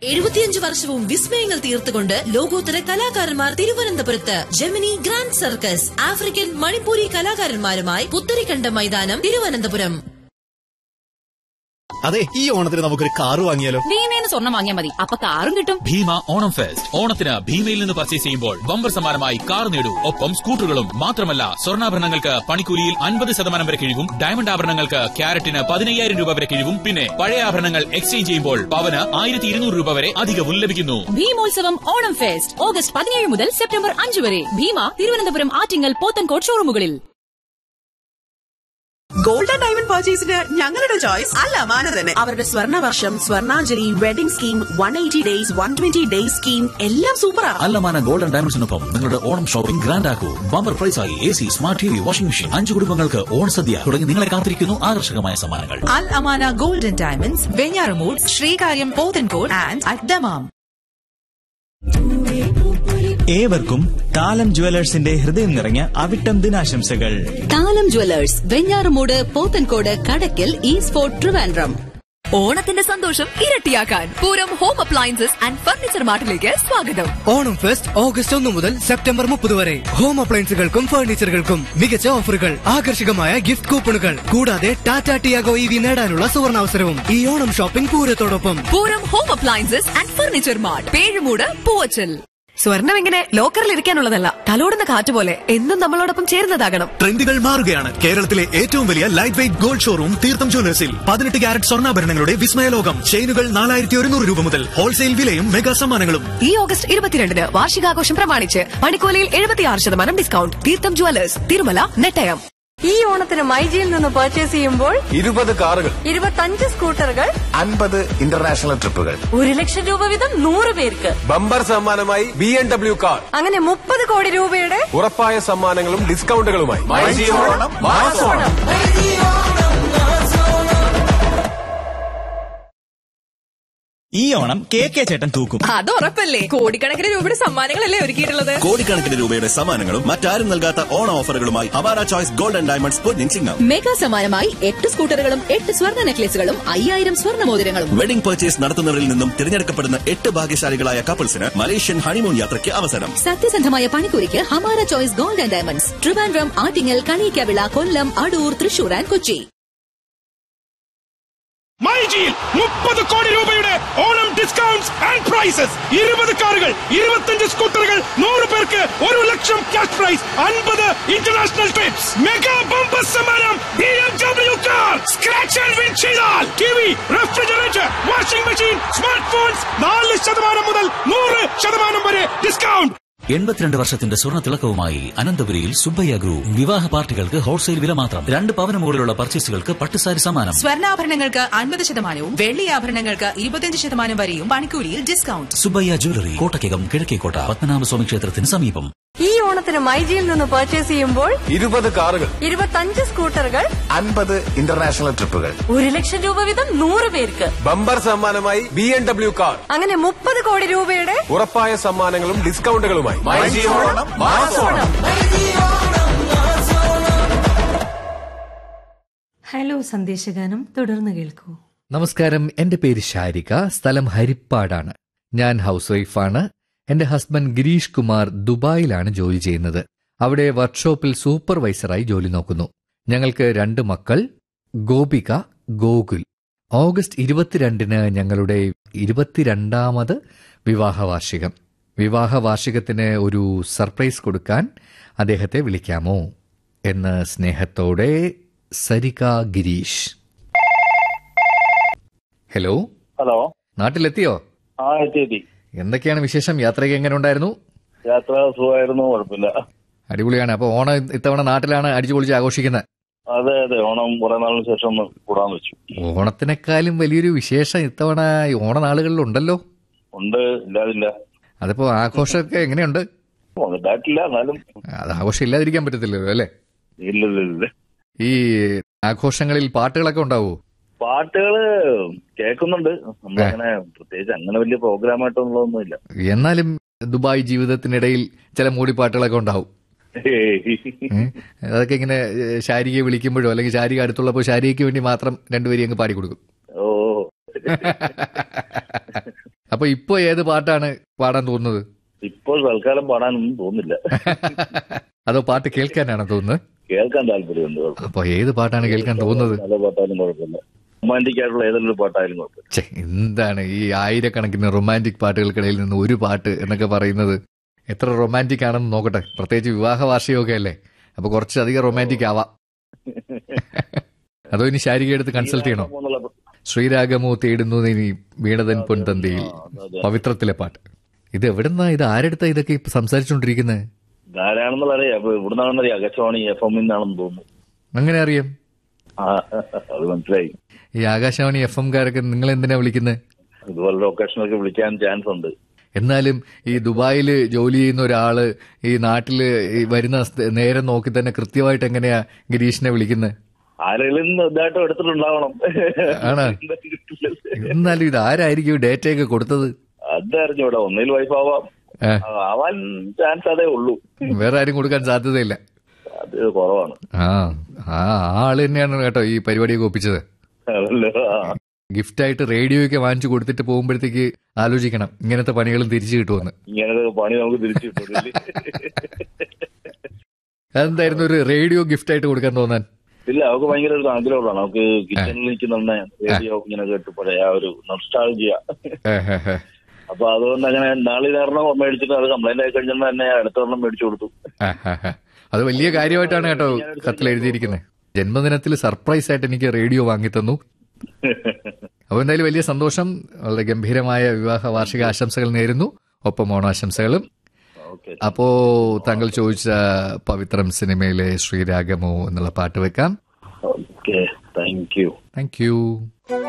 എഴുപത്തിയഞ്ച് വർഷവും വിസ്മയങ്ങൾ തീർത്തുകൊണ്ട് ലോകോത്തര കലാകാരന്മാർ തിരുവനന്തപുരത്ത് Gemini grand circus African Manipuri കലാകാരന്മാരുമായി പുത്തരിക്കണ്ട മൈതാനം തിരുവനന്തപുരം അതെ ഈ ഓണത്തിന് നമുക്കൊരു കാറ് വാങ്ങിയാലോ ഭീമേന്ന് സ്വർണം വാങ്ങിയാൽ മതി അപ്പൊ കാറും കിട്ടും ഭീമ ഓണം ഫെസ്റ്റ് ഓണത്തിന് ഭീമയിൽ നിന്ന് പർച്ചേസ് ചെയ്യുമ്പോൾ ബമ്പർ സമ്മാനമായി കാർ നേടൂ ഒപ്പം സ്കൂട്ടറുകളും മാത്രമല്ല സ്വർണ്ണാഭരണങ്ങൾക്ക് പണിക്കൂലിയിൽ അൻപത് ശതമാനം വരെ കിഴിവും ഡയമണ്ട് ആഭരണങ്ങൾക്ക് ക്യാരറ്റിന് പതിനയ്യായിരം രൂപ വരെ കിഴിവും പിന്നെ പഴയ ആഭരണങ്ങൾ എക്സ്ചേഞ്ച് ചെയ്യുമ്പോൾ പവന് ആയിരത്തി ഇരുന്നൂറ് രൂപ വരെ അധികവും ലഭിക്കുന്നു ഭീമോത്സവം ഓണം ഫെസ്റ്റ് ഓഗസ്റ്റ് പതിനേഴ് മുതൽ സെപ്റ്റംബർ അഞ്ച് വരെ ഭീമ തിരുവനന്തപുരം ആറ്റിങ്ങൽ പോത്തൻകോട് ഷോറൂമുകളിൽ ഗോൾഡൻ ഡയമണ്ട് പർച്ചേസിന് ഞങ്ങളുടെ ചോയ്സ് അല്ല മാന തന്നെ അവരുടെ സ്വർണ്ണ വർഷം Swarnanjali wedding scheme one eighty days one twenty days scheme എല്ലാം സൂപ്പറാണ് അല്ലമാന ഗോൾഡൻ ഡയമണ്ട്സിനൊപ്പം നിങ്ങളുടെ ഓണം ഷോപ്പിംഗ് ഗ്രാൻഡ് ആക്കൂ ബമ്പർ പ്രൈസായി A C smart T V washing machine അഞ്ചു കുടുംബങ്ങൾക്ക് ഓണസദ്യ തുടങ്ങി നിങ്ങളെ കാത്തിരിക്കുന്നു ആകർഷകമായ സമ്മാനങ്ങൾ Al Amana Golden Diamonds, Venyaramud, Srikaryam Pothencourt and at Damam. ഏവർക്കും താലം ജുവലേഴ്സിന്റെ ഹൃദയം നിറഞ്ഞ അവിട്ടം ദിനാശംസകൾ താലം ജ്വല്ലേഴ്സ് വെഞ്ഞാറമൂട് പോത്തൻകോട് കടക്കൽ ഈസ്ഫോർട്ട് ട്രിവാൻഡ്രം ഓണത്തിന്റെ സന്തോഷം ഇരട്ടിയാക്കാൻ Pooram home appliances and furniture മാർട്ടിലേക്ക് സ്വാഗതം ഓണം ഫെസ്റ്റ് ഓഗസ്റ്റ് ഒന്ന് മുതൽ സെപ്റ്റംബർ മുപ്പത് വരെ ഹോം അപ്ലയൻസുകൾക്കും ഫർണിച്ചറുകൾക്കും മികച്ച ഓഫറുകൾ ആകർഷകമായ ഗിഫ്റ്റ് കൂപ്പണുകൾ കൂടാതെ ടാറ്റ ടിയാഗോ ഇ വി നേടാനുള്ള സുവർണാവസരവും ഈ ഓണം ഷോപ്പിംഗ് പൂരത്തോടൊപ്പം Pooram home appliances and furniture mart Pezhumoodu Poovachal സ്വർണം ഇങ്ങനെ ലോക്കറിൽ ഇരിക്കാനുള്ളതല്ല തലോടുന്ന കാറ്റ് പോലെ എന്നും നമ്മളോടൊപ്പം ചേരുന്നതാകണം ട്രെൻഡുകൾ മാറുകയാണ് കേരളത്തിലെ ഏറ്റവും വലിയ ലൈറ്റ് വെയിറ്റ് ഗോൾഡ് ഷോറൂം തീർത്ഥം ജ്വല്ലേഴ്സിൽ പതിനെട്ട് ക്യാരറ്റ് സ്വർണ്ണാഭരണങ്ങളുടെ വിസ്മയലോകം ചെയിനുകൾ നാലായിരത്തി ഒരുന്നൂറ് രൂപ മുതൽ ഹോൾസെയിൽ വിലയും മെഗാ സമ്മാനങ്ങളും ഈ ഓഗസ്റ്റ് ഇരുപത്തിരണ്ടിന് വാർഷികാഘോഷം പ്രമാണിച്ച് മണിക്കോലയിൽ എഴുപത്തിയാറ് ശതമാനം ഡിസ്കൗണ്ട് തീർത്ഥം ജുവലേഴ്സ് തിരുമല നെട്ടയം ഈ ഓണത്തിന് മൈജിയിൽ നിന്ന് പർച്ചേസ് ചെയ്യുമ്പോൾ ഇരുപത് കാറുകൾ ഇരുപത്തഞ്ച് സ്കൂട്ടറുകൾ അൻപത് ഇന്റർനാഷണൽ ട്രിപ്പുകൾ ഒരു ലക്ഷം രൂപ വീതം നൂറ് പേർക്ക് ബമ്പർ സമ്മാനമായി ബി എം ഡബ്ല്യു കാർ അങ്ങനെ മുപ്പത് കോടി രൂപയുടെ ഉറപ്പായ സമ്മാനങ്ങളും ഡിസ്കൗണ്ടുകളുമായി ഈ ഓണം കെ കെ ചേട്ടൻ തൂക്കും അത് ഉറപ്പല്ലേ കോടിക്കണക്കിന് രൂപയുടെ സമ്മാനങ്ങളല്ലേ ഒരുക്കിയിട്ടുള്ളത് കോടിക്കണക്കിന് രൂപയുടെ സമ്മാനങ്ങളും മറ്റാരും നൽകാത്ത ഓണ ഓഫറുകളുമായി അവാര ചോയ്സ് ഗോൾഡൻ ഡയമണ്ട്സ് പൊന്നിൻ ചിങ്ങം മെഗാ സമ്മാനമായി എട്ട് സ്കൂട്ടറുകളും എട്ട് സ്വർണ്ണ നെക്ലേസുകളും അയ്യായിരം സ്വർണ്ണ മോതിരങ്ങളും വെഡിംഗ് പർച്ചേസ് നടത്തുന്നവരിൽ നിന്നും തിരഞ്ഞെടുക്കപ്പെടുന്ന എട്ട് ഭാഗ്യശാലികളായ കപ്പിൾസിന് മലേഷ്യൻ ഹണിമൂൺ യാത്രയ്ക്ക് അവസരം സത്യസന്ധമായ പണിക്കൂലിക്ക് Hamara choice gold and diamonds Trivandrum Attingal Kaniyikkavila Kollam Adoor Thrissur and Kochi മൈജിയിൽ മുപ്പത് കോടി രൂപയുടെ ഓണം ഡിസ്കൗണ്ട്സ് ആൻഡ് പ്രൈസസ് ഇരുപത് കാറുകൾ ഇരുപത്തഞ്ച് സ്കൂട്ടറുകൾ നൂറ് പേർക്ക് ഒരു ലക്ഷം ക്യാഷ് പ്രൈസ് അൻപത് ഇന്റർനാഷണൽ ട്രിപ്സ് മെഗാ ബമ്പർ സമ്മാനം B M W car scratch and win ചെയ്താൽ T V refrigerator washing machine smart phones നാല് ശതമാനം മുതൽ നൂറ് ശതമാനം വരെ ഡിസ്കൗണ്ട് എൺപത്തിരണ്ട് വർഷത്തിന്റെ സ്വർണ്ണ തിളക്കവുമായി അനന്തപുരിയിൽ സുബ്ബയ്യ ഗ്രൂപ്പ് വിവാഹ പാർട്ടികൾക്ക് ഹോൾസെയിൽ വില മാത്രം രണ്ട് പവന് മുകളിലുള്ള പർച്ചേസുകൾക്ക് പട്ടുസാരി സമ്മാനം സ്വർണ്ണാഭരണങ്ങൾക്ക് അൻപത് ശതമാനവും വെള്ളി ആഭരണങ്ങൾക്ക് ഇരുപത്തിയഞ്ച് ശതമാനം വരെയും പണിക്കൂലിയിൽ ഡിസ്കൗണ്ട് സുബ്ബയ്യ ജ്വല്ലറി കോട്ടയ്ക്കകം കിഴക്കേക്കോട്ട പത്മനാഭസ്വാമി ക്ഷേത്രത്തിന് സമീപം ഈ ഓണത്തിന് മൈജിയിൽ നിന്ന് പർച്ചേസ് ചെയ്യുമ്പോൾ ഇരുപത് കാറുകൾ ഇരുപത്തഞ്ച് സ്കൂട്ടറുകൾ അൻപത് ഇന്റർനാഷണൽ ട്രിപ്പുകൾ ഒരു ലക്ഷം രൂപ വീതം നൂറ് പേർക്ക് ബമ്പർ സമ്മാനമായി ബി എം ഡബ്ല്യു കാർ അങ്ങനെ മുപ്പത് കോടി രൂപയുടെ ഉറപ്പായ സമ്മാനങ്ങളും ഡിസ്കൗണ്ടുകളുമായി ഹലോ സന്ദേശഗാനം തുടർന്ന് കേൾക്കൂ നമസ്കാരം എന്റെ പേര് ശാരിക സ്ഥലം ഹരിപ്പാടാണ് ഞാൻ ഹൗസ് വൈഫാണ് എന്റെ ഹസ്ബൻഡ് ഗിരീഷ് കുമാർ ദുബായിലാണ് ജോലി ചെയ്യുന്നത് അവിടെ വർക്ക്ഷോപ്പിൽ സൂപ്പർവൈസറായി ജോലി നോക്കുന്നു ഞങ്ങൾക്ക് രണ്ട് മക്കൾ ഗോപിക ഗോകുൽ ഓഗസ്റ്റ് ഇരുപത്തിരണ്ടിന് ഞങ്ങളുടെ ഇരുപത്തിരണ്ടാമത് വിവാഹ വാർഷികം വിവാഹ വാർഷികത്തിന് ഒരു സർപ്രൈസ് കൊടുക്കാൻ അദ്ദേഹത്തെ വിളിക്കാമോ എന്ന് സ്നേഹത്തോടെ സരിക ഗിരീഷ് ഹലോ ഹലോ നാട്ടിലെത്തിയോ ആ എത്തി എത്തി എന്തൊക്കെയാണ് വിശേഷം യാത്രയ്ക്ക് എങ്ങനെ ഉണ്ടായിരുന്നു യാത്ര സുഖമായിരുന്നു കുഴപ്പമില്ല അടിപൊളിയാണ് അപ്പൊ ഓണം ഇത്തവണ നാട്ടിലാണ് അടിച്ചു പൊളിച്ച് ആഘോഷിക്കുന്നത് അതെ അതെ ഓണം കുറെ നാളിന് ശേഷം ഒന്ന് കൂടാന്ന് വെച്ചു ഓണത്തിനേക്കാളും വലിയൊരു വിശേഷം ഇത്തവണ ഈ ഓണനാളുകളിൽ ഉണ്ടല്ലോ ഉണ്ട് ഇല്ലാതില്ല അതിപ്പോ ആഘോഷമൊക്കെ എങ്ങനെയുണ്ട് വന്നിട്ടായിട്ടില്ല എന്നാലും അത് ആഘോഷം ഇല്ലാതിരിക്കാൻ പറ്റത്തില്ലല്ലോ അല്ലേ ഇല്ല ഇല്ല ഇല്ല ഈ ആഘോഷങ്ങളിൽ പാട്ടുകളൊക്കെ ഉണ്ടാവോ പാട്ടുകള് കേൾക്കുന്നുണ്ട് നമ്മളങ്ങനെ പ്രത്യേകിച്ച് അങ്ങനെ വലിയ പ്രോഗ്രാമായിട്ടൊന്നുള്ളതൊന്നും ഇല്ല എന്നാലും ദുബായ് ജീവിതത്തിനിടയിൽ ചില മൂടിപ്പാട്ടുകളൊക്കെ ഉണ്ടാവും ഏ? അതൊക്കെ ഇങ്ങനെ ഏ, ശാരികയെ വിളിക്കുമ്പോഴോ അല്ലെങ്കിൽ ശാരിക അടുത്തുള്ളപ്പോൾ ശാരികയ്ക്ക് വേണ്ടി മാത്രം രണ്ടുപേരും അങ്ങ് പാടിക്കൊടുക്കും ഓ അപ്പൊ ഇപ്പൊ ഏത് പാട്ടാണ് പാടാൻ തോന്നുന്നത് ഇപ്പോൾ തൽക്കാലം പാടാനൊന്നും തോന്നില്ല അതോ പാട്ട് കേൾക്കാനാണോ തോന്നുന്നത് കേൾക്കാൻ താല്പര്യമുണ്ട് കുഴപ്പമില്ല. അപ്പൊ ഏത് പാട്ടാണ് കേൾക്കാൻ തോന്നുന്നത് നല്ല പാട്ടായാലും കുഴപ്പമില്ല റൊമാൻറ്റിക് ആയിട്ടുള്ള ഏതെങ്കിലും ഒരു പാട്ടായാലും കുഴപ്പമില്ല ഛെ, എന്താണ് ഈ ആയിരക്കണക്കിന് റൊമാൻറ്റിക് പാട്ടുകൾക്കിടയിൽ നിന്ന് ഒരു പാട്ട് എന്നൊക്കെ പറയുന്നത് എത്ര റൊമാൻറ്റിക് ആണെന്ന് നോക്കട്ടെ പ്രത്യേകിച്ച് വിവാഹ വാർഷികമൊക്കെ അല്ലേ അപ്പൊ കുറച്ചധികം റൊമാൻറ്റിക് ആവാം അതോ ഇനി ശാരിക എടുത്ത് കൺസൾട്ട് ചെയ്യണോ എന്നുള്ള ശ്രീരാഗമോ തേടുന്നു ഇനി വീണതൻ പൊൻതന്തിയിൽ പവിത്രത്തിലെ പാട്ട് ഇത് എവിടെന്നാ ഇത് ആരെടുത്താ ഇതൊക്കെ ഇപ്പൊ സംസാരിച്ചുകൊണ്ടിരിക്കുന്നത് ധാരാണെന്നുള്ള അറിയാം അപ്പൊ ഇവിടുന്നാണെന്നറിയാം അകച്ചവാണി എഫ് എമ്മിന്നാണെന്ന് തോന്നുന്നു അങ്ങനെ അറിയാം ആ അത് മനസ്സിലായി ഈ ആകാശവാണി എഫ് എംകാരൊക്കെ നിങ്ങൾ എന്തിനാ വിളിക്കുന്നത് ഇതുപോലുള്ള ഒക്കേഷനൊക്കെ വിളിക്കാൻ ചാൻസ് ഉണ്ട് എന്നാലും ഈ ദുബായിൽ ജോലി ചെയ്യുന്ന ഒരാള് ഈ നാട്ടില് ഈ വരുന്ന സ്ഥ- നേരം നോക്കി തന്നെ കൃത്യമായിട്ട് എങ്ങനെയാ ഗിരീഷിനെ വിളിക്കുന്നത് ആരെങ്കിലും ഇതായിട്ടും എടുത്തിട്ടുണ്ടാവണം ആണ് എന്നാലും ഇത് ആരായിരിക്കും ഡേറ്റയൊക്കെ കൊടുത്തത് അതറിഞ്ഞൂടാ ഒന്നിൽ വൈഫ് ആവാം ഏ, ആവാൻ ചാൻസ് അതേ ഉള്ളൂ വേറെ ആരും കൊടുക്കാൻ സാധ്യതയില്ല അത് കുറവാണ് ആ ആ ആള് തന്നെയാണ് കേട്ടോ ഈ പരിപാടിയൊക്കെ ഒപ്പിച്ചത് അതല്ലോ ആ. ഗിഫ്റ്റായിട്ട് റേഡിയോയൊക്കെ വാങ്ങിച്ചു കൊടുത്തിട്ട് പോകുമ്പോഴത്തേക്ക് ആലോചിക്കണം ഇങ്ങനത്തെ പണികളും തിരിച്ചു കിട്ടുമെന്ന് ഇങ്ങനത്തെ പണി നമുക്ക് തിരിച്ചു കിട്ടുന്നില്ല അതെന്തായിരുന്നു ഒരു റേഡിയോ ഗിഫ്റ്റായിട്ട് കൊടുക്കാൻ തോന്നാൻ ഇല്ല അവർക്ക് ഭയങ്കര ഒരു ആഗ്രഹമാണ് നമുക്ക് കിച്ചണിൽ നിൽക്കുന്ന റേഡിയോ ഇങ്ങനെ കേട്ട് പഴയ ആ ഒരു നൊസ്റ്റാൾജിയ ഏ, ഏ, ഏ. അപ്പൊ അതുകൊണ്ട് അങ്ങനെ നാളെ ഒരെണ്ണം മേടിച്ചിട്ട് അത് കംപ്ലൈന്റ് ആയി കഴിഞ്ഞാൽ തന്നെ അടുത്ത ഒരെണ്ണം മേടിച്ചു കൊടുത്തു ആ, ആ, ആ. അത് വലിയ കാര്യമായിട്ടാണ് കേട്ടോ കത്തിൽ എഴുതിയിരിക്കുന്നത് ജന്മദിനത്തിൽ സർപ്രൈസ് ആയിട്ട് എനിക്ക് റേഡിയോ വാങ്ങിത്തന്നു അപ്പൊ എന്തായാലും വലിയ സന്തോഷം വളരെ ഗംഭീരമായ വിവാഹ വാർഷിക ആശംസകൾ നേരുന്നു ഒപ്പം ഓണാശംസകളും അപ്പോ താങ്കൾ ചോദിച്ച പവിത്രം സിനിമയിലെ ശ്രീരാഗമോ എന്നുള്ള പാട്ട് വെക്കാം okay thank you thank U